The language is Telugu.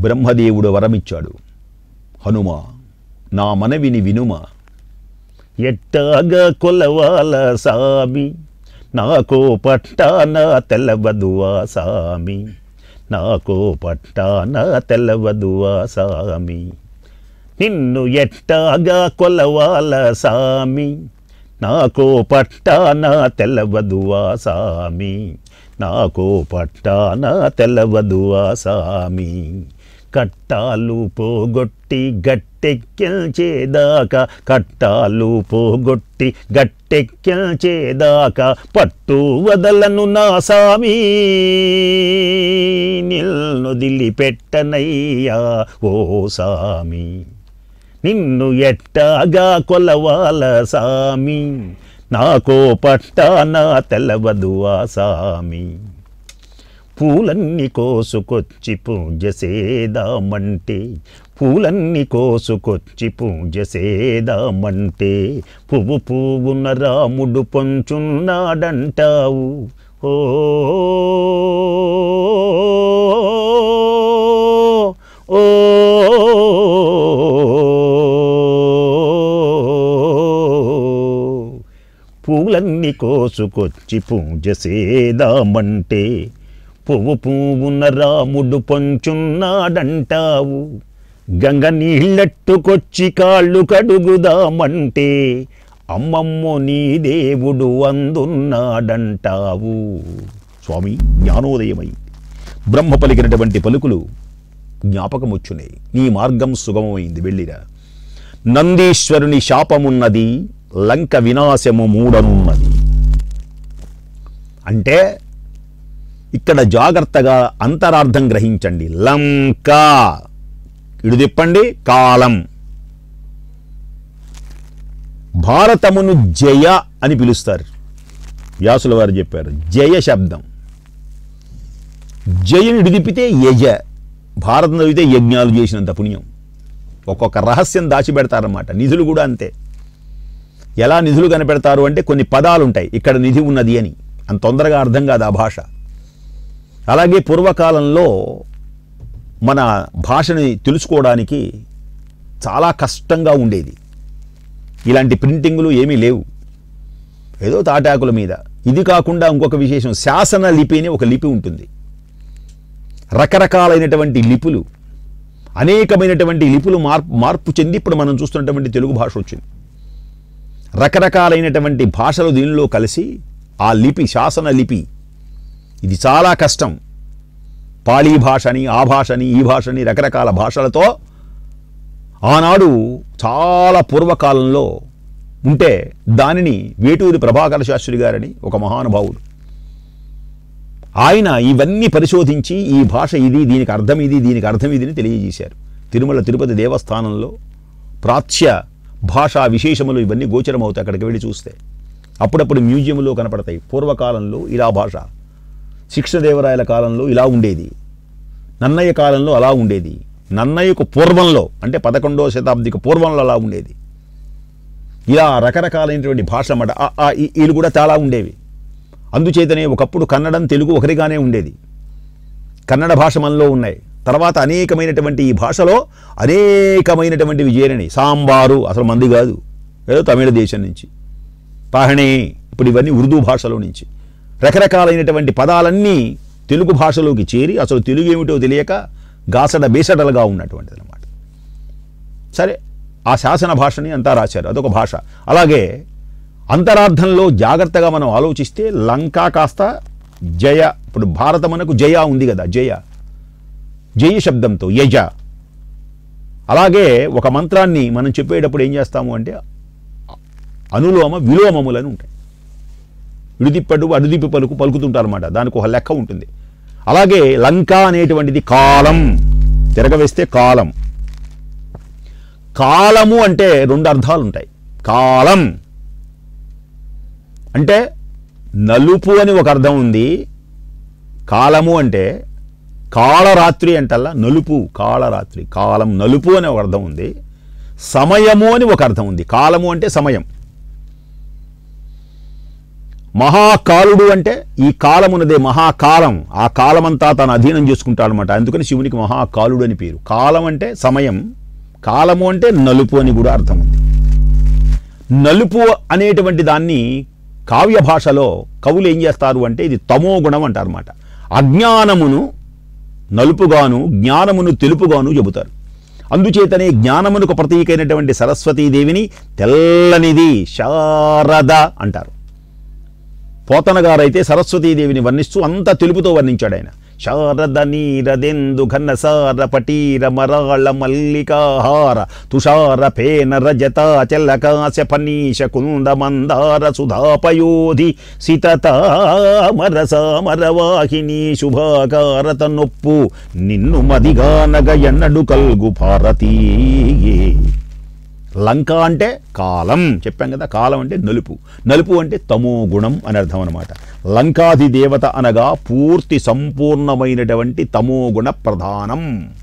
బ్రహ్మదేవుడు వరమిచ్చాడు హనుమ నా మనవిని వినుమ ఎట్టాగా కొలవాల సామి నాకో పట్టాన తెల్లవదువా సామి నాకో పట్టాన తెల్లవదువా సామి నిన్ను ఎట్టాగా కొలవాల సామి నాకో పట్టాన తెల్లవదువా సామి నాకో పట్టాన తెల్లవదువా సామి కట్టాలు పోగొట్టి గట్టెక్కించేదాకా కట్టాలు పోగొట్టి గట్టెక్కించేదాకా పట్టు వదలను నా సామి నిల్ను పెట్టనయ్యా ఓ సామి నిన్ను ఎట్టాగా కొలవాల సామి నాకో పట్టాన తెలవదువా సామి పూలన్నీ కోసుకొచ్చి పూజ సేదామంటే పూలన్నీ కోసుకొచ్చి పూజ సేదామంటే పువ్వు పువ్వున రాముడు పొంచున్నాడంటావు ఓ ఓ పూలన్నీ కోసుకొచ్చి పూజ సేదామంటే పువ్వు పువ్వున రాముడు పొంచున్నాడంటావు గంగ నీళ్ళెట్టుకొచ్చి కాళ్ళు కడుగుదామంటే అమ్మమ్మో నీ దేవుడు అందున్నాడంటావు స్వామి జ్ఞానోదయమై బ్రహ్మ పలికినటువంటి పలుకులు జ్ఞాపకమొచ్చునే నీ మార్గం సుగమమైంది వెళ్ళిరా నందీశ్వరుని శాపమున్నది లంక వినాశము మూడనున్నది అంటే ఇక్కడ జాగ్రత్తగా అంతరార్థం గ్రహించండి లంక ఇడు తిప్పండి కాలం భారతమును జయ అని పిలుస్తారు వ్యాసుల వారు చెప్పారు జయ శబ్దం జయుని ఇటు తిప్పితే యజ భారతం చదివితే యజ్ఞాలు చేసినంత పుణ్యం ఒక్కొక్క రహస్యం దాచిపెడతారన్నమాట నిధులు కూడా అంతే ఎలా నిధులు కనిపెడతారు అంటే కొన్ని పదాలు ఉంటాయి ఇక్కడ నిధి ఉన్నది అని అంత తొందరగా అర్థం కాదు ఆ భాష అలాగే పూర్వకాలంలో మన భాషని తెలుసుకోవడానికి చాలా కష్టంగా ఉండేది ఇలాంటి ప్రింటింగులు ఏమీ లేవు ఏదో తాటాకుల మీద ఇది కాకుండా ఇంకొక విశేషం శాసన లిపి అని ఒక లిపి ఉంటుంది రకరకాలైనటువంటి లిపులు అనేకమైనటువంటి లిపులు మార్పు మార్పు చెంది ఇప్పుడు మనం చూస్తున్నటువంటి తెలుగు భాష వచ్చింది రకరకాలైనటువంటి భాషలు దీనిలో కలిసి ఆ లిపి శాసన లిపి ఇది చాలా కష్టం పాళీ భాషని ఆ భాషని ఈ భాషని రకరకాల భాషలతో ఆనాడు చాలా పూర్వకాలంలో ఉంటే దానిని వేటూరి ప్రభాకర శాస్త్రి గారని ఒక మహానుభావుడు ఆయన ఇవన్నీ పరిశోధించి ఈ భాష ఇది దీనికి అర్థం ఇది దీనికి అర్థం ఇది అని తెలియజేశారు తిరుమల తిరుపతి దేవస్థానంలో ప్రాచ్య భాషా విశేషములు ఇవన్నీ గోచరమవుతాయి అక్కడికి వెళ్ళి చూస్తే అప్పుడప్పుడు మ్యూజియంలో కనపడతాయి పూర్వకాలంలో ఇలా భాష శిక్షణదేవరాయల కాలంలో ఇలా ఉండేది నన్నయ్య కాలంలో అలా ఉండేది నన్నయ్యకు పూర్వంలో అంటే పదకొండవ శతాబ్దికి పూర్వంలో అలా ఉండేది ఇలా రకరకాలైనటువంటి భాష అన్నమాట ఆ, ఆ, ఈ, వీళ్ళు కూడా చాలా ఉండేవి అందుచేతనే ఒకప్పుడు కన్నడం తెలుగు ఒకరిగానే ఉండేది కన్నడ భాష మనలో ఉన్నాయి తర్వాత అనేకమైనటువంటి ఈ భాషలో అనేకమైనటువంటివి చేరినాయి సాంబారు అసలు మంది కాదు ఏదో తమిళ దేశం నుంచి పాహణి ఇప్పుడు ఇవన్నీ ఉర్దూ భాషలో నుంచి రకరకాలైనటువంటి పదాలన్నీ తెలుగు భాషలోకి చేరి అసలు తెలుగు ఏమిటో తెలియక గాసడ బేసడలుగా ఉన్నటువంటిది అనమాట సరే ఆ శాసన భాషని అంతా రాశారు అదొక భాష అలాగే అంతరార్థంలో జాగ్రత్తగా మనం ఆలోచిస్తే లంక కాస్త జయ ఇప్పుడు భారతమునకు జయ ఉంది కదా జయ జయ శబ్దంతో యజ అలాగే ఒక మంత్రాన్ని మనం చెప్పేటప్పుడు ఏం చేస్తాము అంటే అనులోమ విలోమములని ఉంటాయి ఇడుదిప్పడు అడుదిప్పి పలుకు పలుకుతుంటారన్నమాట దానికి ఒక లెక్క ఉంటుంది అలాగే లంక అనేటువంటిది కాలం తిరగవేస్తే కాలం కాలము అంటే రెండు అర్థాలు ఉంటాయి కాలం అంటే నలుపు అని ఒక అర్థం ఉంది కాలము అంటే కాళరాత్రి అంటల్లా నలుపు కాళరాత్రి కాలం నలుపు అని ఒక అర్థం ఉంది సమయము అని ఒక అర్థం ఉంది కాలము అంటే సమయం మహాకాలుడు అంటే ఈ కాలమున్నదే మహాకాలం ఆ కాలమంతా తన అధీనం చేసుకుంటాడనమాట అందుకని శివునికి మహాకాలుడు అని పేరు కాలం అంటే సమయం కాలము అంటే నలుపు అని కూడా అర్థం ఉంది నలుపు అనేటువంటి దాన్ని కావ్య భాషలో కవులు ఏం చేస్తారు అంటే ఇది తమో గుణం అంటారు అనమాట అజ్ఞానమును నలుపుగాను జ్ఞానమును తెలుపుగాను చెబుతారు అందుచేతనే జ్ఞానమునకు ప్రతీకైనటువంటి సరస్వతీదేవిని తెల్లనిది శారద అంటారు పోతన గారైతే సరస్వతీదేవిని వర్ణిస్తూ అంత తెలుపుతో వర్ణించాడు ఆయన శారద నీరదెందు ఘనసార పటీర మరాళ మల్లికాహార తుషార పేన రజత చల్లకాశ పనీష కుంద మందార సుధాపయోధి సితతామర సామర వాహిని శుభాకారత నొప్పు నిన్ను మదిగానగ ఎన్నడు కల్గు భారతీ లంక అంటే కాలం చెప్పాం కదా కాలం అంటే నలుపు నలుపు అంటే తమో గుణం అని అర్థం అనమాట లంకాది దేవత అనగా పూర్తి సంపూర్ణమైనటువంటి తమో గుణ ప్రధానం